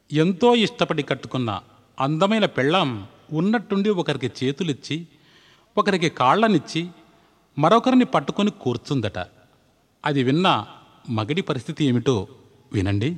ఎంతో ఇష్టపడి కట్టుకున్న అందమైన పెళ్ళాం ఉన్నట్టుండి ఒకరికి చేతులిచ్చి ఒకరికి కాళ్ళనిచ్చి మరొకరిని పట్టుకొని కూర్చుందట అది విన్న మగడి పరిస్థితి ఏమిటో వినండి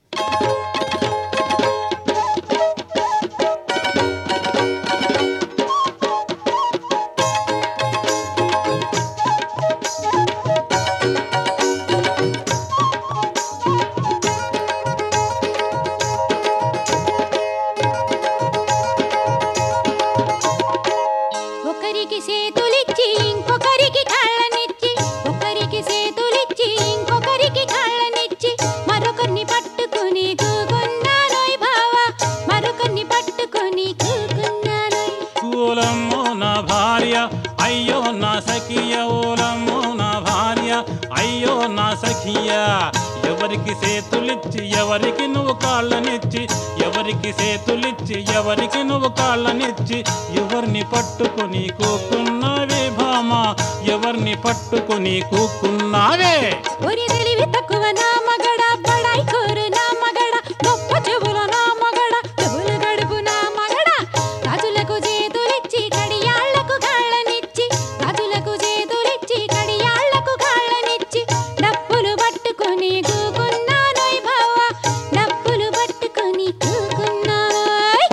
ఒకరికి చేతులిచ్చి ఇంకొకరికి కాళ్ళనిచ్చి ఒకరికి చేతులిచ్చి ఇంకొకరికి కాళ్ళనిచ్చి మరొకరిని పట్టుకుని కూకున్నానోయ్ బావా మరొకరిని పట్టుకుని కూకున్నానోయ్ ఓలమ్మో నా భార్య అయ్యో నా సఖియ ఓలమ్మో నా భార్య అయ్యో నా సఖియ ఎవరికి చేతులిచ్చి ఎవరికి నువ్వు కాళ్ళనిచ్చి ఎవరికి చేతులిచ్చి ఎవరికి నువ్వు కాళ్ళనిచ్చి ఎవరిని పట్టుకొని కూకున్నావే భామ ఎవరిని పట్టుకొని కూకున్నావే ఒరి తెలివి తక్కువ నా మగడ బడాయి కోరు నా మగడ గొప్ప చెవుల నా మగడ చెవులు గడుపు నా మగడ రాజులకు చేతులిచ్చి కడియాళ్లకు కాళ్ళనిచ్చి రాజులకు చేతులిచ్చి కడియాళ్లకు కాళ్ళనిచ్చి డప్పులు పట్టుకొని కూకున్నానోయ్ బావా డప్పులు పట్టుకొని కూకున్నానోయ్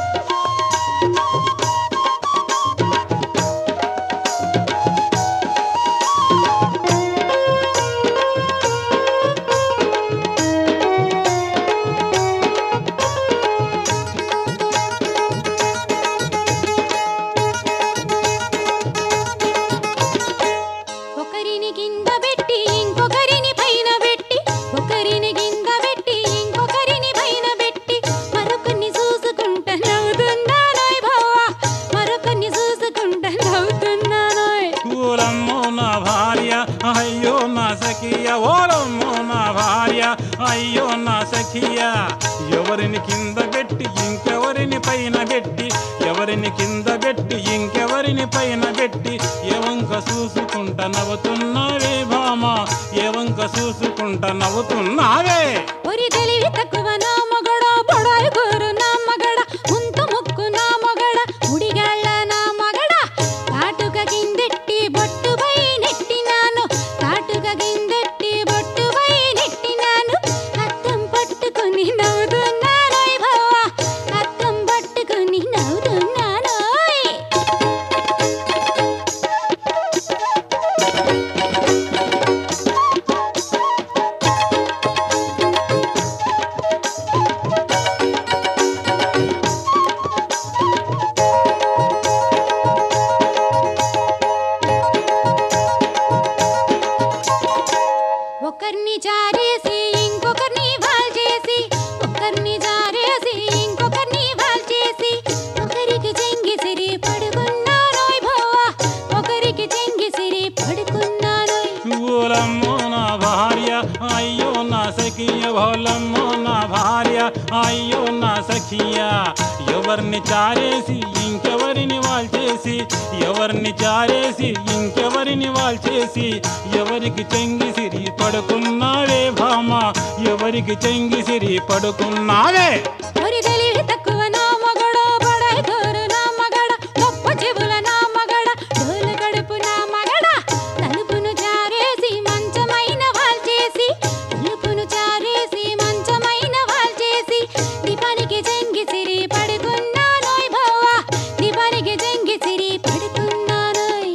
ఒకరిని కింద పెట్టి ఇంకొకరిని పైన పెట్టి ఒకరిని కింద పెట్టి ఇంకొకరిని పైన పెట్టి మరొకరిని చూసుకుంటా నవ్వుతున్నానోయ్ బావా మరొకరిని చూసుకుంటా నవ్వుతున్నానోయ్ ఓలమ్మో నా భార్య అయ్యో నా సఖియ ఓలమ్మో నా భార్య అయ్యో నా సఖియ ఎవరిని కింద పెట్టి ఇంకెవరిని పైన పెట్టి ఎవరిని కింద పెట్టి ఇంకెవరిని పైన పెట్టి ఏవంక చూసుకుంటా నవ్వుతున్నావే భామ ఏవంక చూసుకుంటా నవ్వుతున్నావే ఒరి తెలివి తక్కువ నా మగడ బడాయి కోరు నా మగడ ముంత ముక్కు నా మగడ ముడిగాళ్ళ నా మగడ కాటుక కిందెట్టి బొట్టు పై నెట్టినాను కాటుక కిందెట్టి బొట్టు పై నెట్టినాను అద్దం పట్టుకొని నవ్వుతున్నానోయ్ బావా అద్దం పట్టుకొని నవ్వుతున్నానోయ్ ఒకరిని జారేసి ఇంకొకరిని వాల్ చేసి ఒకరిని జారేసి ఇంకొకరిని వాల్ చేసి ఒకరికి చెంగిసిరి పడుకున్నానోయ్ బావా ఒకరికి చెంగిసిరి పడుకున్నానోయ్ ఓలమ్మో నా భార్య అయ్యో నా సఖియ ఓలమ్మో నా భార్య అయ్యో నా సఖియ ఎవరిని చారేసి ఇంకెవరిని వాల్చేసి ఎవరిని చారేసి ఇంకెవరిని వాల్చేసి ఎవరికి చెంగిసిరి పడుకున్నావే భామ ఎవరికి చెంగిసిరి పడుకున్నావే ఒరి తెలివి తక్కువ నా మగడ బడాయి కోరు నా మగడ గొప్ప చెవుల నా మగడ డోలు గడుపు నా మగడ తలుపును చారేసి మంచమైన వాల్ చేసి తలుపును చారేసి మంచమైన వాల్ చేసి దీపానికి చెంగిసిరి పడుకున్నానోయ్ బావా దీపానికి చెంగిసిరి పడుకున్నానోయ్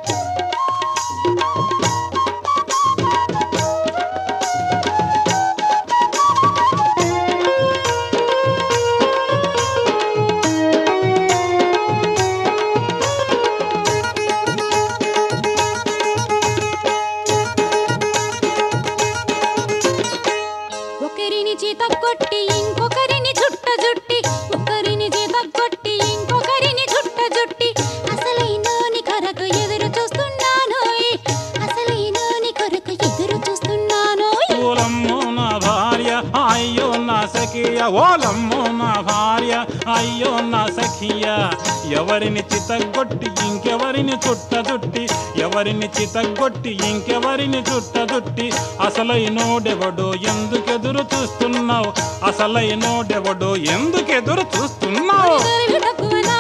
ఒకరిని చేత కొట్టి ఇంకొకరిని చుట్ట జుట్టి ఒకరిని చేత కొట్టి ఇంకొకరిని చుట్ట జుట్టి అసలైనోని కొరకు ఎదురు చూస్తున్నానోయ్ అసలైనోని కొరకు ఎదురు చూస్తున్నానోయ్ ఓలమ్మో నా భార్య అయ్యో నా సఖియ ఓలమ్మో నా భార్య అయ్యో నా సఖియ ఎవరిని చితగొట్టి ఇంకెవరిని చుట్టదుట్టి ఎవరిని చితగొట్టి ఇంకెవరిని చుట్టదుట్టి అసలైనోడెవడో ఎందుకెదురు చూస్తున్నావు అసలైనోడెవడో ఎందుకెదురు చూస్తున్నావు తెలివి తక్కువ నా